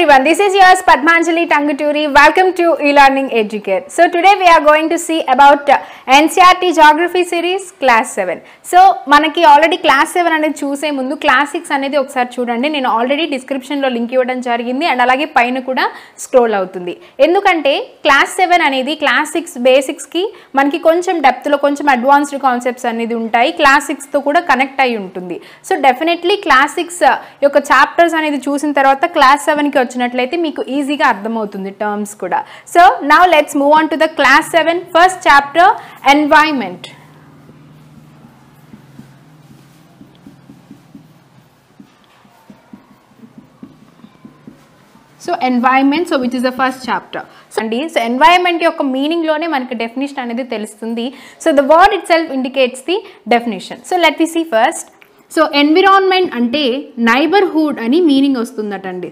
everyone, this is yours Padmanjali Tanguturi. Welcome to eLearning Educate. So today we are going to see about uh, NCRT Geography Series Class 7. So మనకి already class seven అనేది చూసే ముందు class six అనేది ఒకసారి చూడండి నేను already డిస్క్రిప్షన్లో link ఇవ్వడం జరిగింది అండ్ అలాగే పైన కూడా స్క్రోల్ అవుతుంది ఎందుకంటే క్లాస్ సెవెన్ అనేది క్లాస్ సిక్స్ బేసిక్స్కి మనకి కొంచెం డెప్త్లో కొంచెం అడ్వాన్స్డ్ కాన్సెప్ట్స్ అనేది ఉంటాయి క్లాస్ సిక్స్తో కూడా కనెక్ట్ అయి ఉంటుంది సో డెఫినెట్లీ క్లాస్ సిక్స్ యొక్క చాప్టర్స్ అనేది చూసిన తర్వాత క్లాస్ సెవెన్కి వచ్చినట్లయితే మీకు ఈజీగా అర్థమవుతుంది టర్మ్స్ కూడా so now let's move on to the class seven first chapter environment so environment so which is the first chapter so అండి సో ఎన్వైర్న్మెంట్ యొక్క మీనింగ్లోనే మనకి డెఫినేషన్ అనేది తెలుస్తుంది so the word itself indicates the definition so let we see first so environment అంటే neighbourhood అని meaning వస్తుందటండి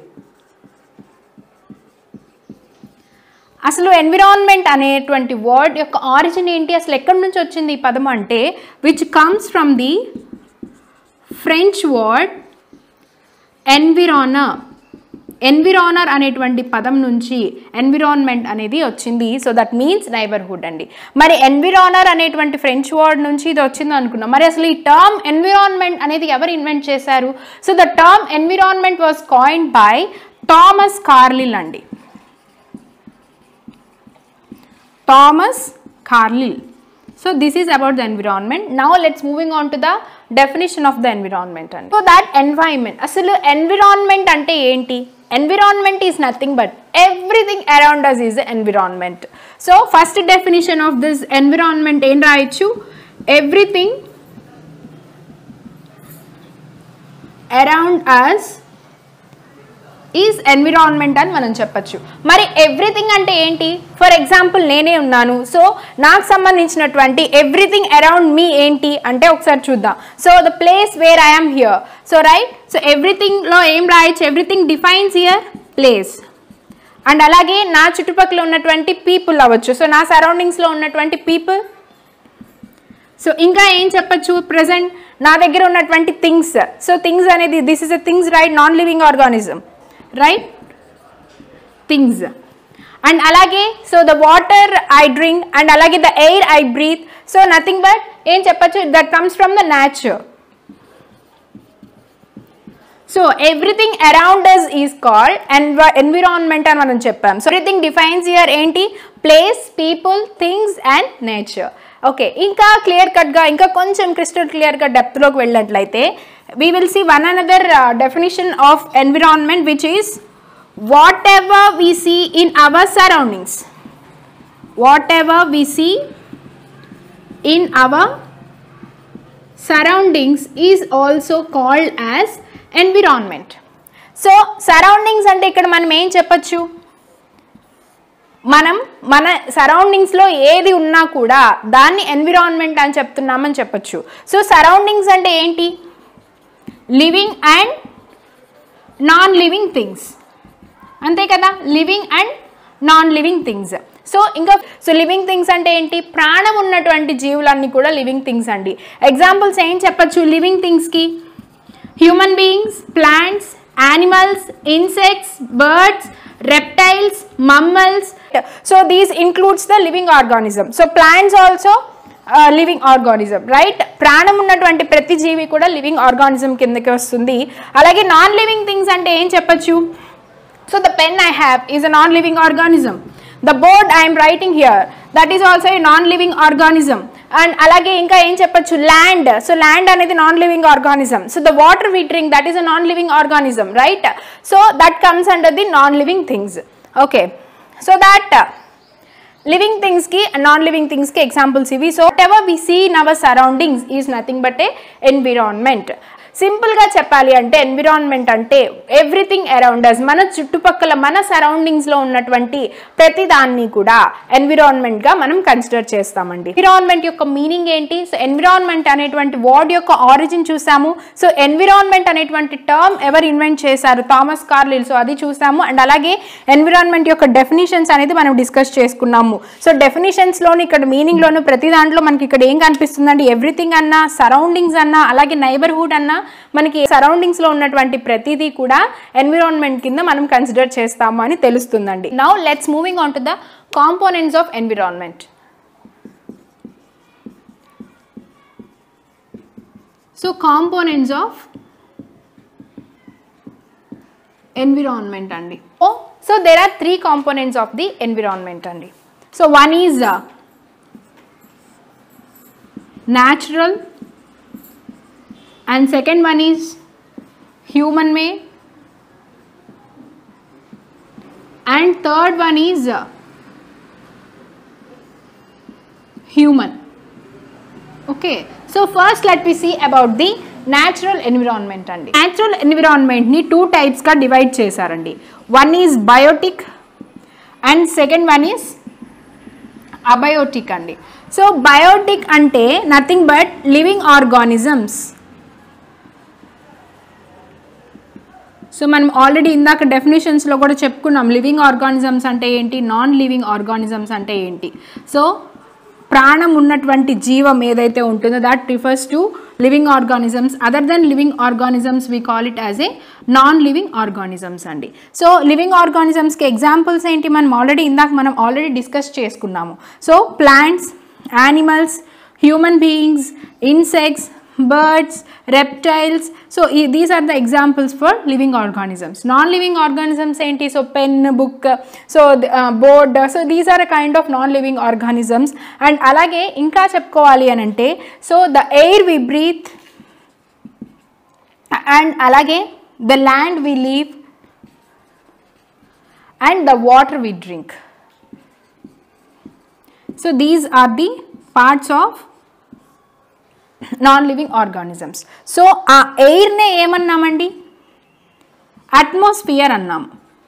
అసలు ఎన్విరాన్మెంట్ అనేటువంటి వర్డ్ యొక్క ఆరిజిన్ ఏంటి అసలు ఎక్కడి నుంచి వచ్చింది ఈ పదం అంటే which comes from the French word environner environner అనేటువంటి పదం నుంచి ఎన్విరాన్మెంట్ అనేది వచ్చింది సో దట్ మీన్స్ నైబర్హుడ్ అండి మరి ఎన్విరానర్ అనేటువంటి ఫ్రెంచ్ వర్డ్ నుంచి ఇది వచ్చింది అనుకున్నాం మరి అసలు ఈ టర్మ్ ఎన్విరాన్మెంట్ అనేది ఎవరు ఇన్వెంట్ చేశారు so the term environment was coined by Thomas Carlyle అండి Thomas Carlyle so this is about the environment now let's moving on to the definition of the environment అండి సో దట్ ఎన్వైర్న్మెంట్ అసలు environment అంటే ఏంటి environment is nothing but everything around us is environment so first definition of this environment ఏం రాయొచ్చు everything around us is environment అని మనం చెప్పచ్చు మరి ఎవ్రీథింగ్ అంటే ఏంటి ఫర్ ఎగ్జాంపుల్ నేనే ఉన్నాను సో నాకు సంబంధించినటువంటి ఎవ్రీథింగ్ అరౌండ్ మీ ఏంటి అంటే ఒకసారి చూద్దాం so the place where I'm here so right so ఎవ్రీథింగ్లో ఏం రాయొచ్చు everything defines here place and అలాగే నా చుట్టుపక్కల ఉన్నటువంటి పీపుల్ అవ్వచ్చు సో నా సరౌండింగ్స్లో ఉన్నటువంటి పీపుల్ సో ఇంకా ఏం చెప్పచ్చు ప్రజెంట్ నా దగ్గర ఉన్నటువంటి థింగ్స్ సో థింగ్స్ అనేది this is a things right non living organism right things and అలాగే so the water I drink and అలాగే the air I breathe so nothing but ఏం చెప్పచ్చు that comes from the nature so everything around us is called ఎన్వ environment అని మనం చెప్పాం so everything defines here ఏంటి place people things and nature okay ఇంకా clear కట్గా ఇంకా కొంచెం క్రిస్టల్ క్లియర్గా డెప్త్లోకి వెళ్ళినట్లయితే we will see one another definition of environment which is whatever we see in our surroundings whatever we see in our surroundings is also called as environment so surroundings అంటే ఇక్కడ మనం ఏం చెప్పచ్చు మనం మన సరౌండింగ్స్లో ఏది ఉన్నా కూడా దాన్ని ఎన్విరాన్మెంట్ అని చెప్తున్నామని చెప్పచ్చు సో సరౌండింగ్స్ అంటే ఏంటి living and non living things అంతే కదా living and non living things so ఇంకా సో లివింగ్ థింగ్స్ అంటే ఏంటి ప్రాణం ఉన్నటువంటి జీవులన్నీ కూడా లివింగ్ థింగ్స్ అండి ఎగ్జాంపుల్స్ ఏం చెప్పచ్చు లివింగ్ థింగ్స్కి human beings plants animals insects birds reptiles, mammals. So these includes the living organism. So plants also living organism right ప్రాణం ఉన్నటువంటి ప్రతి జీవి కూడా లివింగ్ ఆర్గానిజం కిందకి వస్తుంది అలాగే నాన్ లివింగ్ థింగ్స్ అంటే ఏం చెప్పచ్చు so the pen I have is a non living organism the board I'm writing here that is also a non living organism and అలాగే ఇంకా ఏం చెప్పచ్చు ల్యాండ్ సో ల్యాండ్ అనేది non living organism so the water we drink that is a non living organism right so that comes under the non living things okay so that living థింగ్స్కి non living థింగ్స్కి examples ఇవి so ever we see in our surroundings is nothing but a environment సింపుల్గా చెప్పాలి అంటే environment అంటే everything around అస్ మన చుట్టుపక్కల మన సరౌండింగ్స్లో ఉన్నటువంటి ప్రతి దాన్ని కూడా ఎన్విరాన్మెంట్గా మనం కన్సిడర్ చేస్తామండి ఎన్విరాన్మెంట్ యొక్క మీనింగ్ ఏంటి సో ఎన్విరాన్మెంట్ అనేటువంటి వర్డ్ యొక్క ఆరిజిన్ చూసాము సో ఎన్విరాన్మెంట్ అనేటువంటి టర్మ్ ఎవరు ఇన్వెంట్ చేశారు థామస్ కార్లిల్ సో అది చూసాము అండ్ అలాగే ఎన్విరాన్మెంట్ యొక్క డెఫినేషన్స్ అనేది మనం డిస్కస్ చేసుకున్నాము సో డెఫినేషన్స్లోని ఇక్కడ మీనింగ్లోను ప్రతి దాంట్లో మనకి ఇక్కడ ఏం కనిపిస్తుందండి ఎవ్రీథింగ్ అన్నా సరౌండింగ్స్ అన్నా అలాగే నైబర్హుడ్ అన్నా మనకి సరౌండింగ్స్లో ఉన్నటువంటి ప్రతిదీ కూడా ఎన్విరాన్మెంట్ కింద మనం కన్సిడర్ చేస్తాము అని తెలుస్తుందండి now let's moving on to the components of environment so components of environment అండి ఓ so there are three components of the environment అండి so one is natural and second one is human may and third one is human okay so first let we see about the natural environment అండి natural ఎన్విరాన్మెంట్ని two టైప్స్గా divide చేశారండి one is biotic and second one is abiotic అండి so Biotique అంటే nothing but living organisms so మనం already ఇందాక డెఫినేషన్స్లో కూడా చెప్పుకున్నాం లివింగ్ ఆర్గానిజమ్స్ అంటే ఏంటి నాన్ లివింగ్ ఆర్గానిజమ్స్ అంటే ఏంటి సో ప్రాణం ఉన్నటువంటి జీవం ఏదైతే ఉంటుందో that refers to living organisms other than living organisms we call it as a non living organisms అండి సో లివింగ్ ఆర్గానిజమ్స్కి ఎగ్జాంపుల్స్ ఏంటి మనం ఆల్రెడీ ఇందాక మనం ఆల్రెడీ డిస్కస్ చేసుకున్నాము so plants animals human beings insects birds, reptiles. So e- these are the examples for living organisms. Non-living organisms ఏంటి so pen book so board so these are a kind of non living organisms and అలాగే ఇంకా చెప్పుకోవాలి అని అంటే so the air we breathe and అలాగే the land we live and the water we drink so these are the parts of non living organisms so ఆ ఎయిర్నే ఏమన్నామండి atmosphere అన్నాము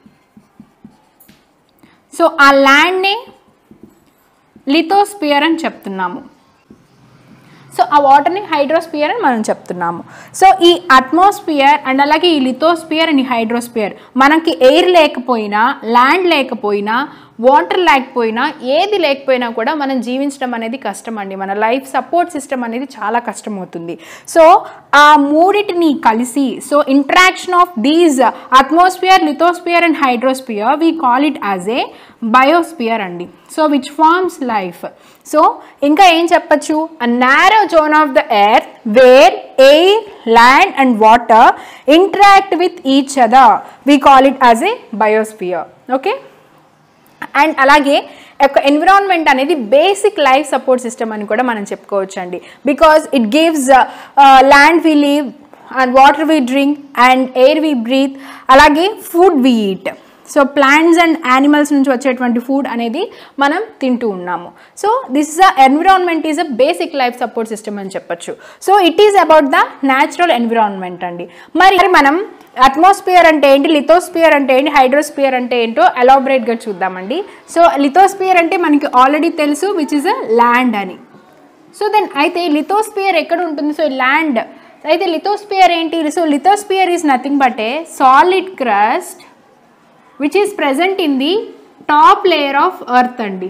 so ఆ ల్యాండ్నే లిథోస్పియర్ అని చెప్తున్నాము సో ఆ వాటర్ని హైడ్రోస్పియర్ అని మనం చెప్తున్నాము సో ఈ అట్మాస్ఫియర్ అండ్ అలాగే ఈ లిథోస్పియర్ అండ్ ఈ హైడ్రోస్పియర్ మనకి ఎయిర్ లేకపోయినా ల్యాండ్ లేకపోయినా వాటర్ లేకపోయినా ఏది లేకపోయినా కూడా మనం జీవించడం అనేది కష్టం అండి మన లైఫ్ సపోర్ట్ సిస్టమ్ అనేది చాలా కష్టం అవుతుంది సో ఆ మూడిటిని కలిసి so intraction of these atmosphere lithosphere and hydrosphere we call it as a biosphere అండి so which forms life so ఇంకా ఏం చెప్పచ్చు a narrow zone of the earth where air land and water interact with each other we call it as a biosphere okay and అలాగే ఒక environment అనేది basic life support system అని కూడా మనం చెప్పుకోవచ్చు అండి because it gives land we live and water we drink and air we breathe అలాగే food we eat so plants and animals నుంచి వచ్చేటువంటి ఫుడ్ అనేది మనం తింటూ ఉన్నాము so this is a environment is a basic life support system అని చెప్పొచ్చు so it is about the natural environment అండి మరి మనం అట్మాస్ఫియర్ అంటే ఏంటి లిథోస్పియర్ అంటే ఏంటి హైడ్రోస్పియర్ అంటే ఏంటో ఎలాబరేట్గా చూద్దామండి సో లిథోస్పియర్ అంటే మనకి ఆల్రెడీ తెలుసు విచ్ ఇస్ అ ల్యాండ్ అని సో దెన్ అయితే లిథోస్పియర్ ఎక్కడ ఉంటుంది సో ల్యాండ్ అయితే లిథోస్పియర్ ఏంటి so lithosphere is nothing but a solid crust which is present in the top layer of earth అండి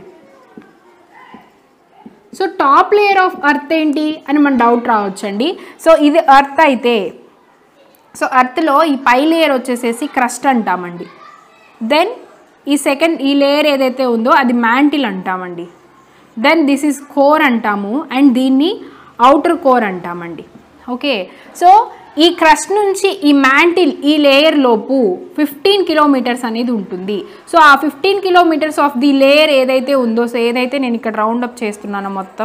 so top layer of earth ఏంటి అని మన డౌట్ రావచ్చండి సో ఇది ఎర్త్ అయితే సో అర్త్లో ఈ పై లేయర్ వచ్చేసేసి క్రస్ట్ అంటామండి దెన్ ఈ సెకండ్ ఈ లేయర్ ఏదైతే ఉందో అది మ్యాంటిల్ అంటామండి దెన్ దిస్ ఈజ్ కోర్ అంటాము అండ్ దీన్ని అవుటర్ కోర్ అంటామండి ఓకే సో ఈ క్రస్ట్ నుంచి ఈ మ్యాంటిల్ ఈ లేయర్ లోపు ఫిఫ్టీన్ కిలోమీటర్స్ అనేది ఉంటుంది so ah fifteen kilometres of the layer ఏదైతే ఉందో సో ఏదైతే నేను ఇక్కడ రౌండ్ అప్ చేస్తున్నానో మొత్తం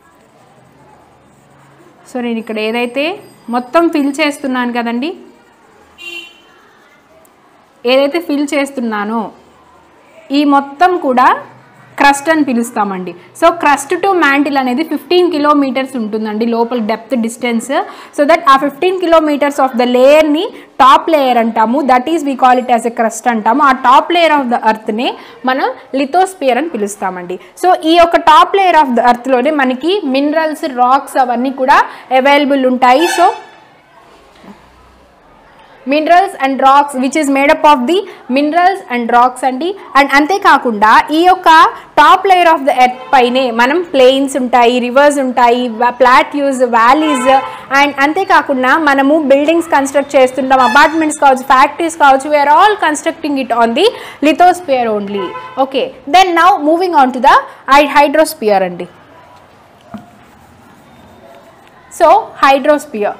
సో నేను ఇక్కడ ఏదైతే మొత్తం ఫిల్ చేస్తున్నాను కదండి ఏదైతే ఫిల్ చేస్తున్నానో ఈ మొత్తం కూడా క్రస్ట్ అని పిలుస్తామండి సో క్రస్ట్ టు మ్యాంటిల్ అనేది ఫిఫ్టీన్ కిలోమీటర్స్ ఉంటుందండి లోపల depth distance so that ah fifteen kilometres of the లేయర్ని టాప్ లేయర్ అంటాము that is we call it as a crust అంటాము ఆ టాప్ లేయర్ ఆఫ్ ద అర్త్ని మనం లిథోస్పియర్ అని పిలుస్తామండి సో ఈ యొక్క టాప్ లేయర్ ఆఫ్ ద అర్త్లోనే మనకి మినరల్స్ రాక్స్ అవన్నీ కూడా అవైలబుల్ ఉంటాయి so minerals and rocks which is made up of the minerals and rocks అండి అండ్ అంతేకాకుండా ఈ యొక్క top layer of the earth పైనే మనం ప్లెయిన్స్ ఉంటాయి రివర్స్ ఉంటాయి ప్లాట్యూస్ వ్యాలీస్ అండ్ అంతేకాకుండా మనము బిల్డింగ్స్ కన్స్ట్రక్ట్ చేస్తుంటాం అపార్ట్మెంట్స్ కావచ్చు ఫ్యాక్టరీస్ కావచ్చు we are all constructing it on the lithosphere only okay then now moving on to the hydrosphere అండి so hydrosphere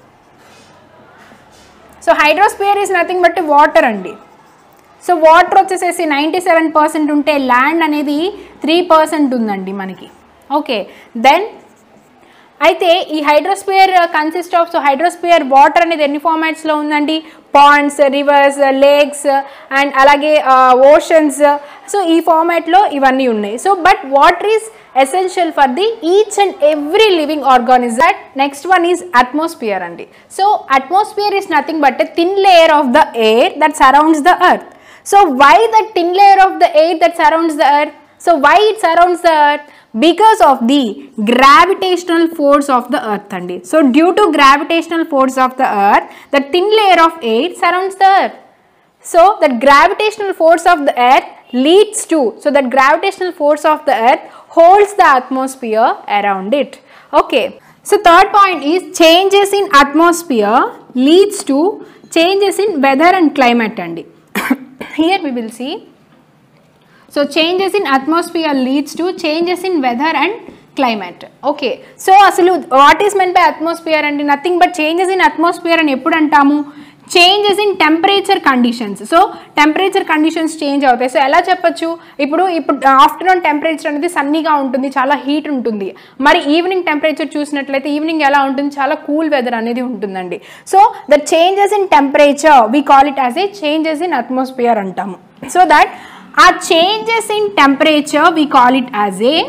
so hydrosphere is nothing but water అండి so water వచ్చేసేసి ninety seven percent ఉంటే land అనేది three percent ఉందండి మనకి okay then అయితే ఈ hydrosphere consist of so hydrosphere water అనేది ఎన్ని ఫార్మాట్స్లో ఉందండి పాండ్స్ రివర్స్ లేక్స్ అండ్ అలాగే ఓషన్స్ సో ఈ ఫార్మాట్లో ఇవన్నీ ఉన్నాయి so but water is essential for the each and every living organism that next one is atmosphere అండి so atmosphere is nothing but a thin layer of the air that surrounds the earth so why the thin layer of the air that surrounds the earth so why it surrounds the earth because of the gravitational force of the earth అండి so due to gravitational force of the earth the thin layer of air surrounds the earth so that gravitational force of the earth leads to so that gravitational force of the earth holds the atmosphere around it okay so third point is changes in atmosphere leads to changes in weather and climate అండి here we will see so changes in atmosphere leads to changes in weather and climate okay so అసలు what is meant by atmosphere అండి nothing but changes in atmosphere అని ఎప్పుడు అంటాము changes in temperature conditions so temperature conditions change అవుతాయి so ఎలా చెప్పొచ్చు ఇప్పుడు ఇప్పుడు ఆఫ్టర్నూన్ టెంపరేచర్ అనేది సన్నీగా ఉంటుంది చాలా హీట్ ఉంటుంది మరి ఈవినింగ్ టెంపరేచర్ చూసినట్లయితే ఈవినింగ్ ఎలా ఉంటుంది చాలా కూల్ వెదర్ అనేది ఉంటుందండి so the changes in temperature we call it as a changes in atmosphere అంటాము so that ah changes in temperature we call it as a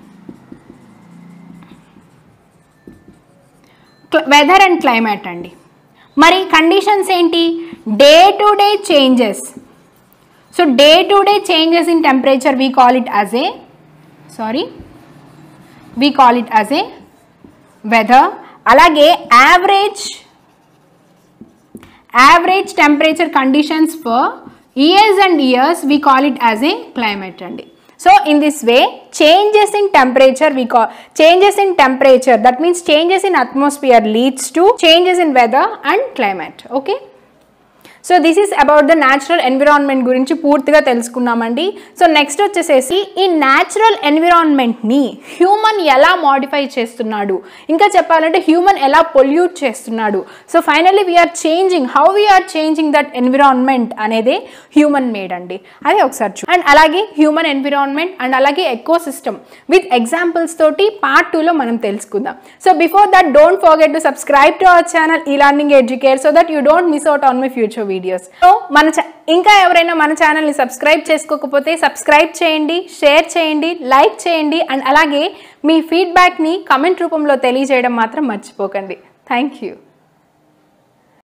weather and climate అండి మరి conditions ఏంటి day to day changes so day to day changes in temperature we call it as a sorry we call it as a weather అలాగే average average temperature conditions for years and years we call it as a climate అండి so in this way changes in temperature we call changes in temperature that means changes in atmosphere leads to changes in weather and climate okay so this is about the natural environment గురించి పూర్తిగా తెలుసుకున్నామండి so next వచ్చేసేసి ఈ natural ఎన్విరాన్మెంట్ని human ఎలా modify చేస్తున్నాడు ఇంకా చెప్పాలంటే హ్యూమన్ ఎలా పొల్యూట్ చేస్తున్నాడు so finally we are changing how we are changing that environment అనేది హ్యూమన్ మేడ్ అండి అదే ఒకసారి చూ అండ్ అలాగే హ్యూమన్ ఎన్విరాన్మెంట్ అండ్ అలాగే ఎకో సిస్టమ్ విత్ ఎగ్జాంపుల్స్ తోటి పార్ట్ టూలో మనం తెలుసుకుందాం so before that don't forget to subscribe to our channel E Learning Educare so that you don't miss out on my future videos so మన ఛా- ఇంకా ఎవరైనా మన ఛానల్ని సబ్స్క్రైబ్ చేసుకోకపోతే సబ్స్క్రైబ్ చేయండి షేర్ చేయండి లైక్ చేయండి అండ్ అలాగే మీ ఫీడ్బ్యాక్ని కమెంట్ రూపంలో తెలియజేయడం మాత్రం మర్చిపోకండి థ్యాంక్ యూ